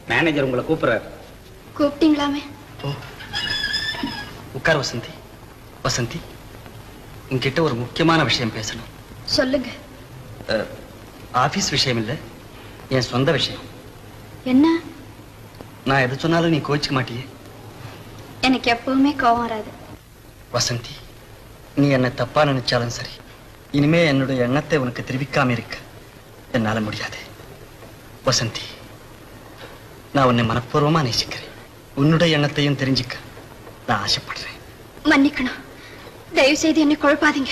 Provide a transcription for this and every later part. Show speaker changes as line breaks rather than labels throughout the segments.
manager உங்களை கூப்பிடுறாரு
கூப்பிட்டீங்களாமே
ஓ உட்கார் வசந்தி வசந்தி உன்கிட்ட ஒரு முக்கியமான விஷயம் பேசணும்
சொல்லுங்க
அஹ், ஆபீஸ் விஷயம் இல்லை என் சொந்த விஷயம்
என்ன
நான் எது சொன்னாலும் நீ கோச்சிக்க மாட்டியே
எனக்கு எப்பவுமே கோவம் வராது
வசந்தி நீ என்னை தப்பா நினைச்சாலும் சரி இனிமே என்னுடைய எண்ணத்தை உனக்கு தெரிவிக்காம இருக்க என்னால முடியாது வசந்தி நான் உன்னை மனப்பூர்வமா நேசிக்கிறேன் உன்னுடைய எண்ணத்தையும் தெரிஞ்சுக்க நான் ஆசைப்படுறேன்
மன்னிக்கணும் தயவு செய்து என்னை குழப்பாதீங்க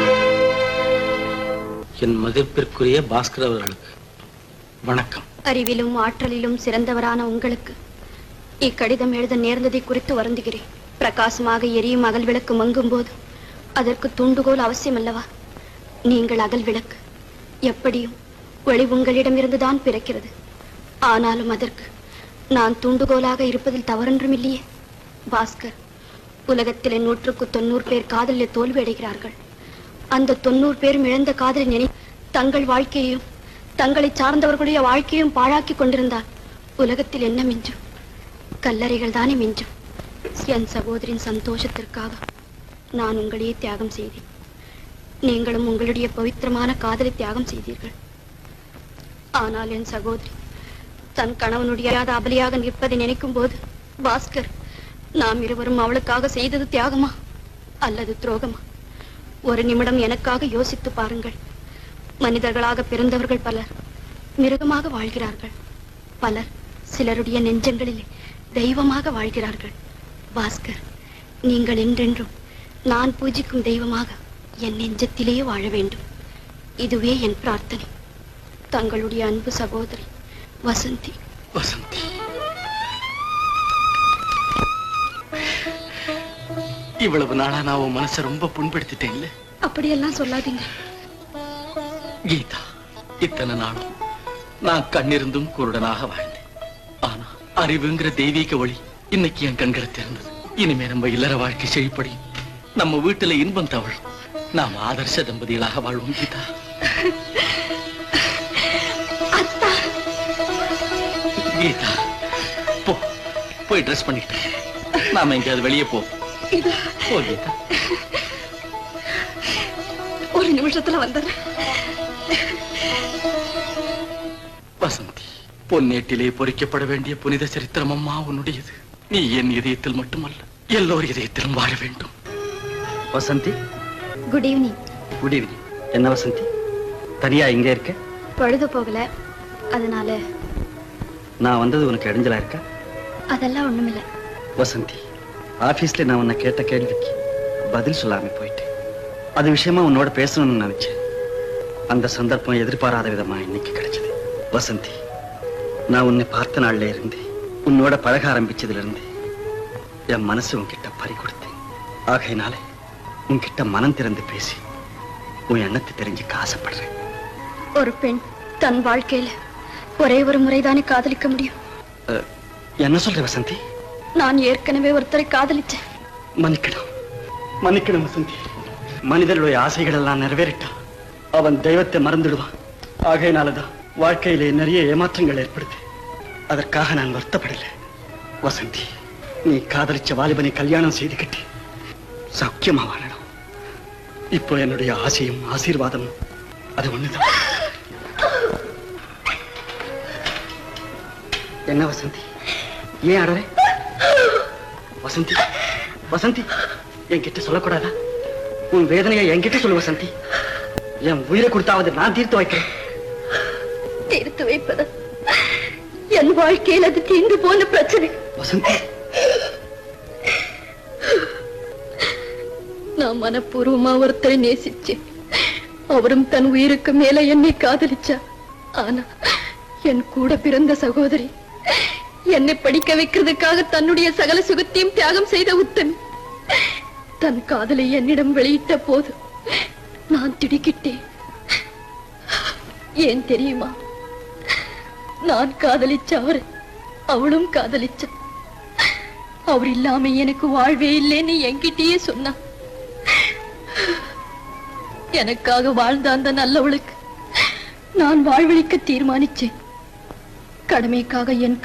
என் மதிப்பிற்குரிய பாஸ்கர் அவர்களுக்கு வணக்கம்
அறிவிலும் ஆற்றலிலும் சிறந்தவரான உங்களுக்கு இக்கடிதம் எழுத நேர்ந்ததை குறித்து வருந்துகிறேன் பிரகாசமாக எரியும் அகல் விளக்கு மங்கும் போது அதற்கு தூண்டுகோல் அவசியம் அல்லவா நீங்கள் அகல் விளக்கு எப்படியும் ஒளி உங்களிடமிருந்துதான் பிறக்கிறது ஆனாலும் அதற்கு நான் தூண்டுகோலாக இருப்பதில் தவறொன்றும் இல்லையே பாஸ்கர் உலகத்திலே நூற்றுக்கு தொண்ணூறு பேர் காதலில் தோல்வி அடைகிறார்கள் அந்த தொண்ணூறு பேரும் இழந்த காதலை நினை தங்கள் வாழ்க்கையையும் தங்களை சார்ந்தவர்களுடைய வாழ்க்கையும் பாழாக்கி கொண்டிருந்தால் உலகத்தில் என்ன மிஞ்சும் கல்லறைகள் தானே மிஞ்சும் என் சகோதரின் சந்தோஷத்திற்காக நான் உங்களையே தியாகம் செய்தேன் நீங்களும் உங்களுடைய பவித்திரமான காதலை தியாகம் செய்தீர்கள் ஆனால் என் சகோதரி தன் கணவனுடைய அபலியாக நிற்பதை நினைக்கும் போது பாஸ்கர் நாம் இருவரும் அவளுக்காக செய்தது தியாகமா அல்லது துரோகமா ஒரு நிமிடம் எனக்காக யோசித்து பாருங்கள் மனிதர்களாக பிறந்தவர்கள் பலர் மிருகமாக வாழ்கிறார்கள் பலர் சிலருடைய நெஞ்சங்களிலே தெய்வமாக வாழ்கிறார்கள் பாஸ்கர் நீங்கள் என்றென்றும் நான் பூஜிக்கும் தெய்வமாக என் நெஞ்சத்திலேயே வாழ வேண்டும் இதுவே என் பிரார்த்தனை தங்களுடைய அன்பு சகோதரி வசந்தி
வசந்தி இவ்வளவு நாளா நான் உன் மனசை ரொம்ப புண்படுத்திட்டேன் இல்ல
அப்படியெல்லாம் சொல்லாதீங்க
கீதா இத்தனை நாளும் நான் கண்ணிருந்தும் குருடனாக வாழ்ந்தேன் ஆனா அறிவுங்கிற தெய்வீக ஒளி இன்னைக்கு என் கண்களை திறந்தது இனிமே நம்ம இல்லற வாழ்க்கை செழிப்படி நம்ம வீட்டுல இன்பம் தவழும் நாம் ஆதர்ச தம்பதிகளாக வாழ்வோம் கீதா கீதா போ போய் ட்ரெஸ் பண்ணிட்டு நாம எங்கேயாவது வெளியே போ போ கீதா
ஒரு நிமிஷத்துல வந்துடுறேன்
வசந்தி பொன்னேட்டிலே பொறிக்கப்பட வேண்டிய புனித சரித்திரம் அம்மா உன்னுடையது நீ என் இதயத்தில் மட்டுமல்ல எல்லோர் இதயத்திலும் வாழ வேண்டும் Vasanthi
good evening
good evening என்ன வசந்தி தனியா இங்க இருக்க
பொழுது போகல அதனால
நான் வந்தது உனக்கு இடைஞ்சலா இருக்க
அதெல்லாம் ஒண்ணுமில்ல
வசந்தி ஆபீஸ்ல நான் உன்னை கேட்ட கேள்விக்கு பதில் சொல்லாம போயிட்டேன் அது விஷயமா உன்னோட பேசணும்னு நினைச்சேன் அந்த சந்தர்ப்பம் எதிர்பாராத விதமா இன்னைக்கு கிடைச்சது வசந்தி நான் உன்னை பார்த்த நாள்ல இருந்து உன்னோட பழக ஆரம்பிச்சதுல இருந்து என் மனசு உன்கிட்ட பறி கொடுத்தேன் ஆகையினால உன்கிட்ட மனம் திறந்து பேசி உன் எண்ணத்தை தெரிஞ்சுக்க ஆசைப்படுறேன்
ஒரு பெண் தன் வாழ்க்கையில ஒரே ஒரு முறைதானே காதலிக்க முடியும்
அஹ், என்ன சொல்ற வசந்தி
நான் ஏற்கனவே ஒருத்தரை காதலிச்சேன்
மன்னிக்கணும் மன்னிக்கணும் வசந்தி மனிதனுடைய ஆசைகள் எல்லாம் நிறைவேறிட்டா அவன் தெய்வத்தை மறந்துடுவான் ஆகையினாலதான் வாழ்க்கையிலே நிறைய ஏமாற்றங்கள் ஏற்படுது அதற்காக நான் வருத்தப்படல வசந்தி நீ காதலிச்ச வாலிபனை கல்யாணம் செய்துக்கிட்டு சௌக்கியமா வாழணும் இப்போ என்னுடைய ஆசையும் ஆசீர்வாதமும் அது ஒண்ணுதான் என்ன வசந்தி ஏன் அடறே வசந்தி வசந்தி என்கிட்ட சொல்லக்கூடாதா உன் வேதனையை என்கிட்ட சொல்லு வசந்தி என் உயிரை கொடுத்தாவது நான் தீர்த்து வைக்கிறேன்
தீர்த்து வைப்பது என் வாழ்க்கையில் அது தீர்ந்து போன பிரச்சனை
வசந்தி
நான் மனப்பூர்வமா ஒருத்தரை நேசிச்சேன் அவரும் தன் உயிருக்கு மேல என்னை காதலிச்சா ஆனா என் கூட பிறந்த சகோதரி என்னை படிக்க வைக்கிறதுக்காக தன்னுடைய சகல சுகத்தையும் தியாகம் செய்த உத்தமி தன் காதலை என்னிடம் வெளியிட்ட போது நான் திடுக்கிட்டேன் ஏன் தெரியுமா நான் காதலிச்ச அவரை அவளும் காதலிச்சா அவர் இல்லாம எனக்கு வாழ்வே இல்லைன்னு என்கிட்டயே சொன்னா எனக்காக வாழ்ந்த அந்த நல்லவளுக்கு நான் வாழ்வழிக்க தீர்மானிச்சேன் கடமைக்காக என்